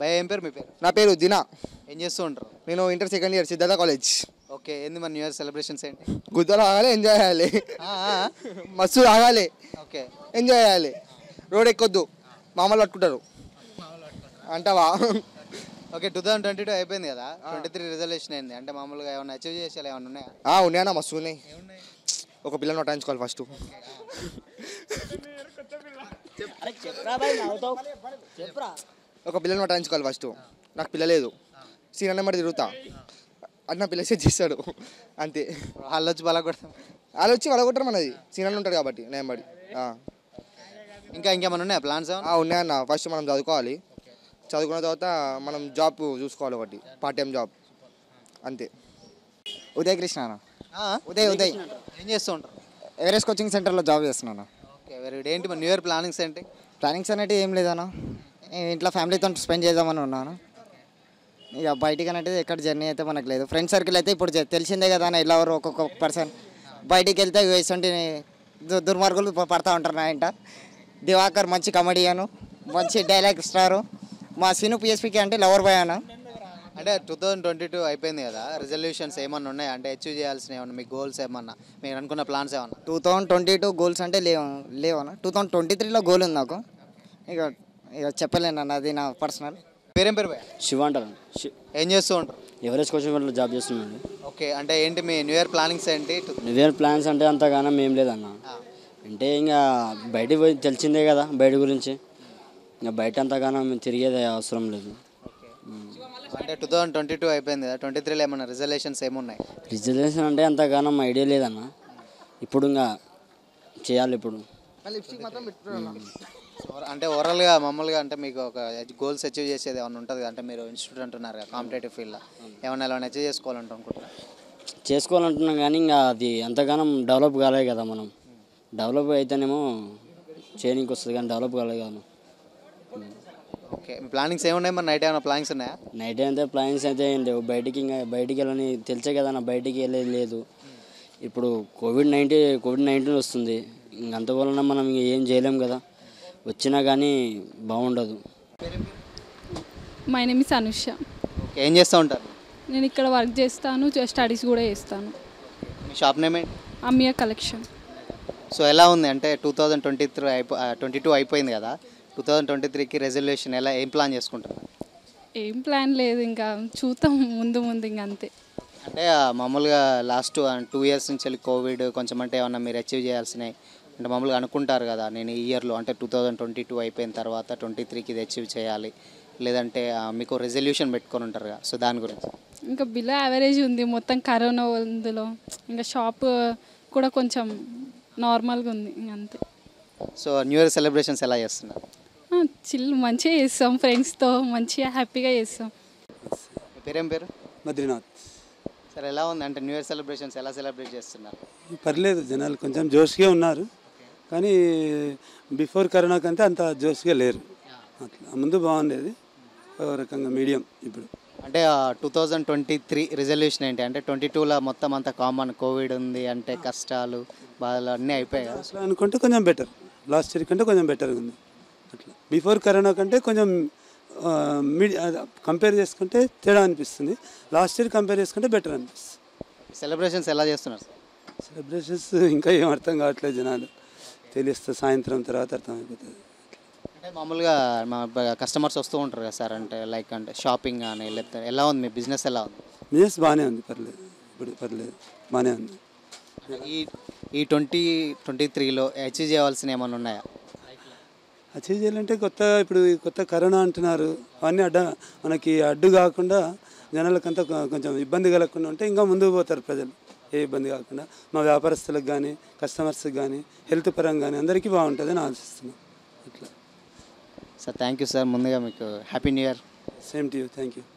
భయ ఏం పేరు మీ పేరు నా పేరు దినా ఏం చేస్తూ ఉంటారు నేను inter second year Siddhartha college okay ఏంది మన న్యూ ఇయర్ సెలబ్రేషన్స్ ఏంటి గుద్దలు ఆగాలి ఎంజాయ్ చేయాలి ఆ, ఆ, మస్తు ఆగాలి ఓకే ఎంజాయ్ చేయాలి రోడ్ ఎక్కొద్దు మామూలు పట్టుకుంటారు అంటావా okay two thousand twenty two అయిపోయింది కదా ట్వంటీ త్రీ రిజల్యూషన్ అయింది అంటే మామూలుగా ఏమైనా అచీవ్ చేసేలా ఏమైనా ఉన్నాయా ఆ, ఉన్నాయన్నా మస్తు ఉన్నాయి ఒక పిల్లని నటాయించుకోవాలి ఫస్ట్ ఒక పిల్లని నటాయించుకోవాలి ఫస్ట్ నాకు పిల్ల లేదు సీనియర్ నెంబర్ తిరుగుతా అన్న పిల్ల సెట్ చేస్తాడు అంతే వాళ్ళు వచ్చి బల కొడతాం వాళ్ళు వచ్చి వడగొట్టరు మనది సీనియర్ ఉంటాడు కాబట్టి నెంబడి ఇంకా ఇంకేమైనా ఉన్నాయా ప్లాన్స్ ఏమైనా ఉన్నాయన్న ఫస్ట్ మనం చదువుకోవాలి చదువుకున్న తర్వాత మనం జాబ్ చూసుకోవాలి ఒకటి పార్ట్ టైం జాబ్ అంతే ఉదయ్ కృష్ణ అన్న. ఆ? ఉదయ్ ఉదయ్ ఏం చేస్తూ ఉంటారు ఎవరెస్ట్ కోచింగ్ సెంటర్లో జాబ్ చేస్తున్నాను ఓకే వెరీ గుడ్ ఏంటి మన న్యూ ఇయర్ ప్లానింగ్స్ ఏంటి ప్లానింగ్స్ అనేవి ఏం లేదన్న ఏ ఇంట్లో ఫ్యామిలీతో స్పెండ్ చేద్దామని ఉన్నాను ఇక బయటికి అనేది ఎక్కడ జర్నీ అయితే మనకు లేదు ఫ్రెండ్ సర్కిల్ అయితే ఇప్పుడు జ- తెలిసిందే కదా అన్న ఇలా ఎవరు ఒక్కొక్క పర్సన్ బయటికి వెళ్తే ఇటువంటి దు- దుర్మార్గులు ప- పడతా ఉంటారు నా ఇంట దివాకర్ మంచి కమెడియను మంచి డైలాగ్ స్టారు మా సీను పిఎస్పీకి అంటే లవర్ బాయ్ అన్న అంటే టూ థౌజండ్ ట్వంటీ టూ అయిపోయింది కదా రిజల్యూషన్స్ ఏమన్నా ఉన్నాయా అంటే అచీవ్ చేయాల్సిన ఏమన్నా మీ గోల్స్ ఏమన్నా మీరు అనుకున్న ప్లాన్స్ ఏమన్నా two thousand twenty two goals అంటే లేవు లేవన్న టూ థౌజండ్ ట్వంటీ త్రీలో గోల్ ఉంది నాకు ఇక ఇక చెప్పలేను అన్న అది నా పర్సనల్ పేరేం పేరు భయ్యా? శివ అంటారు శి- ఏం చేస్తూ ఉంటారు ఎవరెస్ట్ కోచింగ్ సెంటర్లో జాబ్ చేస్తున్నాను ఓకే అంటే ఏంటి మీ న్యూ ఇయర్ ప్లానింగ్స్ ఏంటి టు- నివేర్ ప్లాన్స్ అంటే అంతగానం ఏం లేదన్న అంటే ఇంకా బయటికి పోయి తెలిసిందే కదా బయట గురించి ఇంకా బయట అంతగానం తిరిగేది అవసరం లేదు అంటే టూ థౌజండ్ ట్వంటీ టూ అయిపోయింది కదా ట్వంటీ త్రీలో ఏమన్నా రిజల్యూషన్స్ ఏమున్నాయి రిజర్వేషన్ అంటే అంతగానం ఐడియా లేదన్న ఇప్పుడు ఇంకా చేయాలి ఇప్పుడు లిప్స్టిక్ మాత్రం పెట్టుకున్నాను సో అంటే ఓవరాల్గా మామూలుగా అంటే మీకు ఒక గోల్స్ అచీవ్ చేసేది ఏమైనా ఉంటుంది కదా అంటే మీరు ఇన్స్టిట్యూట్ అంటున్నారు కదా కాంపిటేటివ్ ఫీల్డ్లో ఏమైనా ఎలా అచీవ్ చేసుకోవాలంటే అనుకుంటున్నారు చేసుకోవాలంటున్నాం కానీ ఇంకా అది అంతగానం డెవలప్ కాలేదు కదా మనం డెవలప్ అయితేనేమో చేయడానికి వస్తుంది కానీ డెవలప్ కాలేదు కదా మనం. ఓకే మీ ప్లానింగ్స్ ఏమున్నాయి మరి నైట్ ఏమైనా ప్లానింగ్స్ ఉన్నాయా నైట్ అయితే ప్లాన్స్ అయితే ఏం లేవు బయటికి ఇంకా బయటికి వెళ్ళని తెలిసే కదా నా బయటికి వెళ్ళేది లేదు ఇప్పుడు కోవిడ్ నైన్టీన్ కోవిడ్ నైన్టీన్ వస్తుంది ఇంక అంతవలన మనం ఇంక ఏం చేయలేం కదా వచ్చినా కానీ బాగుండదు my name is Anusha okay ఏం చేస్తూ ఉంటారు నేను ఇక్కడ వర్క్ చేస్తాను స్టడీస్ కూడా చేస్తాను మీ షాప్ నేమ్ ఏంటి అమ్మియా కలెక్షన్ సో ఎలా ఉంది అంటే టూ థౌజండ్ ట్వంటీ త్రీ అయిపో ట్వంటీ టూ అయిపోయింది కదా టూ థౌజండ్ ట్వంటీ త్రీకి రెజల్యూషన్ ఎలా ఏం ప్లాన్ చేసుకుంటారు ఏం ప్లాన్ లేదు ఇంకా చూద్దాం ముందు ముందు ఇంకా అంతే అంటే ఆ, మామూలుగా లాస్ట్ టూ ఇయర్స్ నుంచి వెళ్ళి కోవిడ్ కొంచెం అంటే ఏమన్నా మీరు అచీవ్ చేయాల్సినవి అంటే మామూలుగా అనుకుంటారు కదా నేను ఈ ఇయర్లో అంటే టూ థౌజండ్ ట్వంటీ టూ అయిపోయిన తర్వాత ట్వంటీ త్రీకి ఇది అచీవ్ చేయాలి లేదంటే ఆ, మీకు రెజల్యూషన్ పెట్టుకొని ఉంటారు కదా సో దాని గురించి ఇంకా బిలో యావరేజ్ ఉంది మొత్తం కరోనా అందులో ఇంకా షాప్ కూడా కొంచెం నార్మల్గా ఉంది ఇంక అంతే సో న్యూ ఇయర్ సెలబ్రేషన్స్ ఎలా చేస్తున్నారు చిల్ మంచిగా చేస్తాం ఫ్రెండ్స్తో మంచిగా హ్యాపీగా చేస్తాం మీ పేరేం పేరు బద్రీనాథ్ సరే ఎలా ఉంది అంటే న్యూ ఇయర్ సెలబ్రేషన్స్ ఎలా సెలబ్రేట్ చేస్తున్నారు పర్లేదు జనాలు కొంచెం జోష్గా ఉన్నారు కానీ బిఫోర్ కరోనా కంటే అంత జోష్గా లేరు అట్లా ముందు బాగుండేది ఓ రకంగా మీడియం ఇప్పుడు అంటే two thousand twenty three resolution ఏంటి అంటే ట్వంటీ టూలో మొత్తం అంతా కామన్ కోవిడ్ ఉంది అంటే కష్టాలు బాధలు అన్నీ అయిపోయాయి కదా అసలు అనుకుంటే కొంచెం బెటర్ లాస్ట్ ఇయర్ కంటే కొంచెం బెటర్గా ఉంది అట్లా బిఫోర్ కరోనా కంటే కొంచెం మీడి కంపేర్ చేసుకుంటే తేడా అనిపిస్తుంది లాస్ట్ ఇయర్ కంపేర్ చేసుకుంటే బెటర్ అనిపిస్తుంది సెలబ్రేషన్స్ ఎలా చేస్తున్నారు సెలబ్రేషన్స్ ఇంకా ఏం అర్థం కావట్లేదు జనాలు తెలిస్తే సాయంత్రం తర్వాత అర్థమైపోతుంది అంటే మామూలుగా మా కస్టమర్స్ వస్తూ ఉంటారు కదా సార్ అంటే లైక్ అంటే షాపింగ్ కానీ లేకపోతే ఎలా ఉంది మీ బిజినెస్ ఎలా ఉంది బిజినెస్ బాగానే ఉంది పర్లేదు ఇప్పుడు పర్లేదు బాగానే ఉంది ఈ ఈ ట్వంటీ ట్వంటీ త్రీలో అచీవ్ చేయవలసిన ఏమైనా ఉన్నాయా అచీవ్ చేయాలంటే కొత్త ఇప్పుడు ఈ కొత్త కరోనా అంటున్నారు అవన్నీ అడ్డ మనకి అడ్డు కాకుండా జనాలకంతా కొ- కొంచెం ఇబ్బంది కలగకుండా ఉంటే ఇంకా ముందుకు పోతారు ప్రజలు ఏ ఇబ్బంది కాకుండా మా వ్యాపారస్తులకు కానీ కస్టమర్స్కి కానీ హెల్త్ పరంగా కానీ అందరికీ బాగుంటుందని ఆశిస్తున్నాం అట్లా సార్ థ్యాంక్ యూ సార్ ముందుగా మీకు happy new year same to you thank you